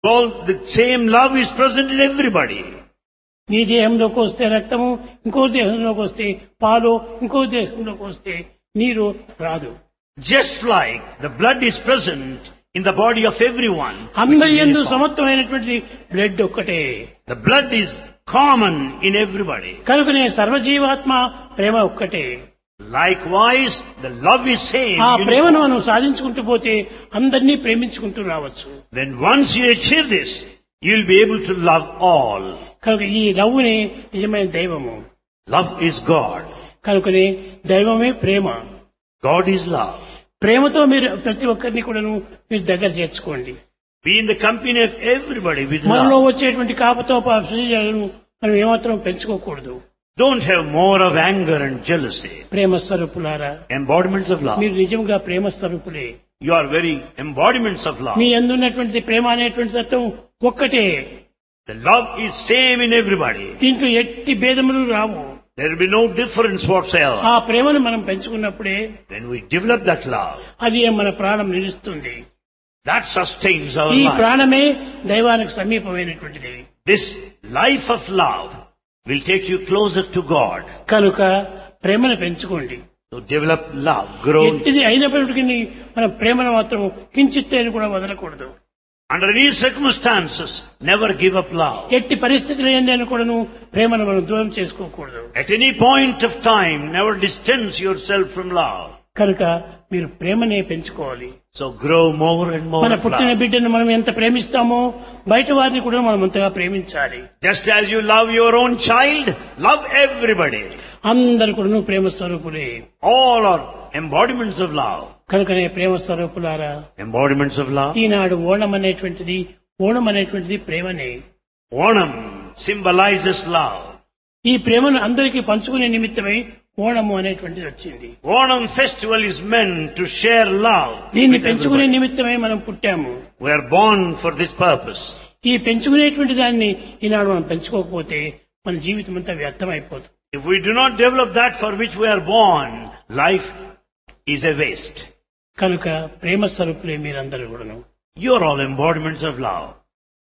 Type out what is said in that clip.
All the same love is present in everybody. నీ దేహంలోకి వస్తే రక్తము ఇంకో దేహంలోకి వస్తే పాలు ఇంకో దేహంలోకి వస్తే నీరు రాదు Just like the blood is present in the body of everyone. which అందరి is ఎందు uniform. సమత్వమైనటువంటి బ్లడ్ ఒక్కటే The blood is common in everybody. కనుకనే సర్వజీవాత్మ ప్రేమ ఒక్కటే Likewise, the love is same. ఆ ప్రేమను uniform. మనం సాధించుకుంటూ పోతే అందరినీ ప్రేమించుకుంటూ రావచ్చు Then once you achieve this, you will be able to love all. కనుక ఈ లవ్వుని నిజమైన దైవము Love is God. కనుకనే దైవమే ప్రేమ God is love. ప్రేమతో మీరు ప్రతి ఒక్కరిని కూడాను మీరు దగ్గర చేర్చుకోండి Be in the company of everybody with మనలో love. వచ్చేటువంటి కాపతోప శరీరాలను మనం ఏమాత్రం పెంచుకోకూడదు Don't have more of anger and jealousy. ప్రేమ స్వరూపులారా Embodiments of love. మీరు నిజంగా ప్రేమ స్వరూపులే You are very embodiments of love. మీ అందున్నటువంటి ప్రేమ అనేటువంటి తత్వం ఒక్కటే The love is same in everybody. దీంట్లో ఎట్టి భేదములు రావు There will be no difference whatsoever. ఆ ప్రేమను మనం పెంచుకున్నప్పుడే When we develop that love, అది మన ప్రాణం నిలుస్తుంది that sustains our ఈ life. ప్రాణమే దైవానికి సమీపమైనటువంటిది This life of love will take you closer to God. కనుక ప్రేమను పెంచుకోండి So develop love, grow. ఎట్టిది అయినప్పటికీ మనం ప్రేమను మాత్రం కించిత్తేని కూడా వదలకూడదు Under any circumstances, never give up love. ఎట్టి పరిస్థితులు ఏందని కూడాను ప్రేమను మనం దూరం చేసుకోకూడదు At any point of time, never distance yourself from love. కనుక మీరు ప్రేమనే పెంచుకోవాలి So grow more and more మన of పుట్టిన love. బిడ్డను మనం ఎంత ప్రేమిస్తామో బయట వారిని కూడా మనం అంతగా ప్రేమించాలి Just as you love your own child, love everybody. అందరు కూడాను ప్రేమ స్వరూపులే All are embodiments of love. కనుకనే ప్రేమ స్వరూపులారా Embodiments of love. ఈనాడు ఓణం అనేటువంటిది ఓణం అనేటువంటిది ప్రేమనే Onam symbolizes love. ఈ ప్రేమను అందరికీ పంచుకునే నిమిత్తమై ఓణము అనేటువంటిది వచ్చింది Onam festival is meant to share love. దీన్ని with పెంచుకునే everybody. నిమిత్తమై మనం పుట్టాము We are born for this purpose. ఈ పెంచుకునేటువంటి దాన్ని ఈనాడు మనం పెంచుకోకపోతే మన జీవితం అంతా వ్యర్థమైపోతుంది If we do not develop that for which we are born, life is a waste. కనుక ప్రేమ స్వరూపులే మీరందరూ కూడాను You are all embodiments of love.